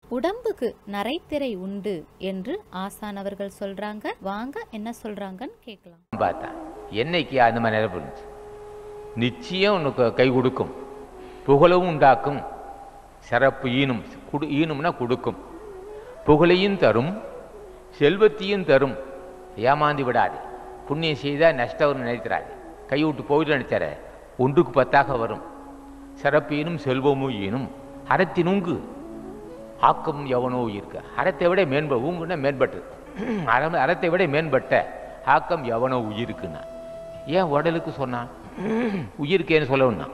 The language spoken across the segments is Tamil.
உடம்புக்கு நரைத்திரை உண்டு என்று ஆசான் அவர்கள் சொல்றாங்க வாங்க என்ன சொல்றாங்கன்னு கேட்கலாம் பார்த்தேன் என்னைக்கு அந்த மாதிரி நினைப்பு இருந்துச்சு நிச்சயம் உனக்கு கை கொடுக்கும் புகழவும் உண்டாக்கும் சிறப்பு ஈனும் குடு ஈனும்னா கொடுக்கும் புகழையும் தரும் செல்வத்தையும் தரும் ஏமாந்து விடாது புண்ணியம் செய்தால் நஷ்டம் வரும்னு நினைக்கிறாரு கை விட்டு போயிட்டு நினைச்சார ஒன்றுக்கு பத்தாக வரும் சிறப்பு ஈனும் செல்வமும் ஈனும் அறத்தினுங்கு ஆக்கம் எவனோ இருக்கு அறத்தை விட மேன்ப ஊங்குன்னா மேம்பட்டு அறம் அறத்தை விட மேம்பட்ட ஆக்கம் எவனோ உயிருக்குன்னா ஏன் உடலுக்கு சொன்னான் உயிருக்கு ஏன்னு சொல்லணும்னா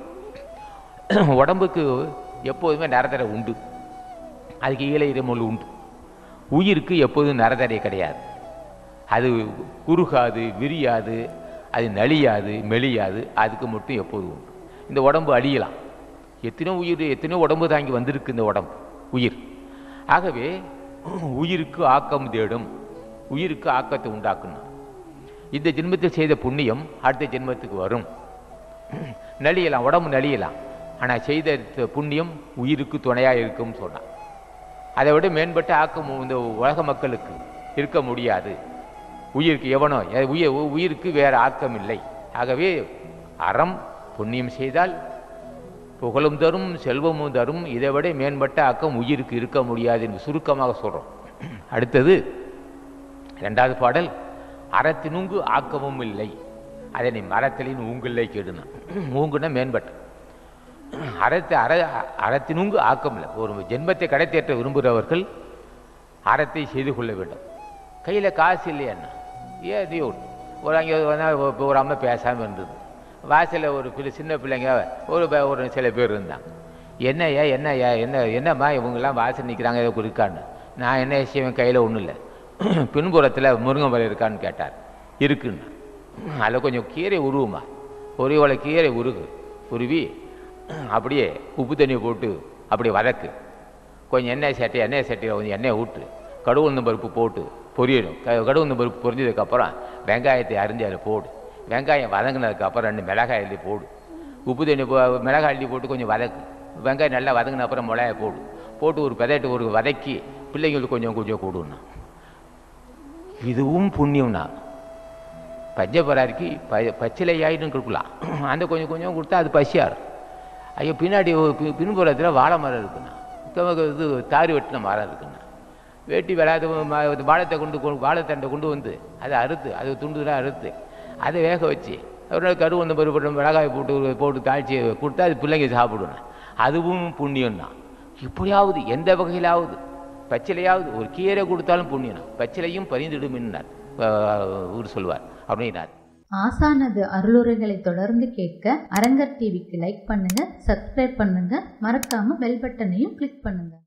உடம்புக்கு எப்போதுமே நரதரை உண்டு அதுக்கு ஈழ இருமல் உண்டு உயிருக்கு எப்போதும் நரதரை கிடையாது அது குறுகாது விரியாது அது நலியாது மெலியாது அதுக்கு மட்டும் எப்போதும் உண்டு இந்த உடம்பு அழியலாம் எத்தனையோ உயிர் எத்தனையோ உடம்பு தாங்கி வந்திருக்கு இந்த உடம்பு உயிர் ஆகவே உயிருக்கு ஆக்கம் தேடும் உயிருக்கு ஆக்கத்தை உண்டாக்கணும் இந்த ஜென்மத்தில் செய்த புண்ணியம் அடுத்த ஜென்மத்துக்கு வரும் நலியலாம் உடம்பு நலியலாம் ஆனால் செய்த த- புண்ணியம் உயிருக்கு துணையாக இருக்கும்னு சொன்னான் அதை விட மேம்பட்ட ஆக்கம் இந்த உலக மக்களுக்கு இருக்க முடியாது உயிருக்கு எவனோ எ- உயிர் உ- உயிருக்கு வேறு ஆக்கம் இல்லை ஆகவே அறம் புண்ணியம் செய்தால் புகழும் தரும் செல்வமும் தரும் இதை விட மேம்பட்ட ஆக்கம் உயிருக்கு இருக்க முடியாது என்று சுருக்கமாக சொல்கிறோம் அடுத்தது ரெண்டாவது பாடல் அறத்தினுங்கு ஆக்கமும் இல்லை அதனை மரத்திலின் ஊங்கில்லை கெடுனா ஊங்குனா மேம்பட்ட அறத்தை அற அறத்தினுங்கு ஆக்கம் இல்லை ஒரு ஜென்மத்தை கடைத்தேற்ற விரும்புகிறவர்கள் அறத்தை செய்து கொள்ள வேண்டும் கையில் காசு இல்லையாண்ணா ஏன் இது ஒரு ஒரு அங்கே வந்தால் ஒரு அம்மா பேசாமல் இருந்தது வாசலில் ஒரு பிள்ளை சின்ன பிள்ளைங்க ஒரு ப- ஒரு சில பேர் இருந்தாங்க என்னய்யா என்னய்யா என்ன என்னம்மா இவங்கெல்லாம் வாசல் நிற்கிறாங்க ஏதோ இருக்கான்னு நான் என்ன செய்வேன் கையில் ஒன்றும் இல்லை பின்புறத்தில் முருங்கை மரம் இருக்கான்னு கேட்டார் இருக்குன்னு அதில் கொஞ்சம் கீரை உருவுமா ஒரு இவ்வளோ கீரை உருகு உருவி அப்படியே உப்பு தண்ணி போட்டு அப்படியே வதக்கு கொஞ்சம் எண்ணெய் சட்டி எண்ணெய் சட்டியில் கொஞ்சம் எண்ணெய் ஊற்று கடுகு உளுந்தம் பருப்பு போட்டு பொரியணும் க கடுகு உளுந்தம் பருப்பு பொரிஞ்சதுக்கப்புறம் வெங்காயத்தை அரிஞ்சு அதில் போடு வெங்காயம் வதங்கினதுக்கப்புறம் ரெண்டு மிளகாய் அள்ளி போடு உப்பு தண்ணி போ மிளகாய் அள்ளி போட்டு கொஞ்சம் வதக்கு வெங்காயம் நல்லா வதங்கின அப்புறம் மிளகாய் போடு போட்டு ஒரு பெதட்டு ஒரு வதக்கி பிள்ளைங்களுக்கு கொஞ்சம் கொஞ்சம் கொடுன்னா இதுவும் புண்ணியம்னா பஞ்சபராரிக்கு ப பச்சிலையாயின்னு கொடுக்கலாம் அந்த கொஞ்சம் கொஞ்சம் கொடுத்தா அது பசியார் ஐயோ பின்னாடி ஒரு பி- பின்புறத்தில் வாழை மரம் இருக்குண்ணா இப்ப இது தாரி வெட்டின மரம் இருக்குண்ணா வெட்டி விளையாத வாழைத்தை கொண்டு கொ- வாழைத்தண்டை கொண்டு வந்து அதை அறுத்து அது துண்டுலாம் அறுத்து அதை வேக வச்சு ஒரு நாள் கரு வந்து பருப்பு மிளகாய் போட்டு போட்டு தாளித்து கொடுத்தா அது பிள்ளைங்க சாப்பிடுவேன் அதுவும் புண்ணியம் தான் இப்படியாவது எந்த வகையிலாவது பச்சிலையாவது ஒரு கீரை கொடுத்தாலும் புண்ணியம் பச்சிலையும் பரிந்துடுமின்னார் ஊர் சொல்வார் அப்படின்னார் ஆசானது அருளுரைகளை தொடர்ந்து கேட்க அரங்கர் டிவிக்கு லைக் பண்ணுங்க சப்ஸ்கிரைப் பண்ணுங்க மறக்காம பெல் பட்டனையும் கிளிக் பண்ணுங்க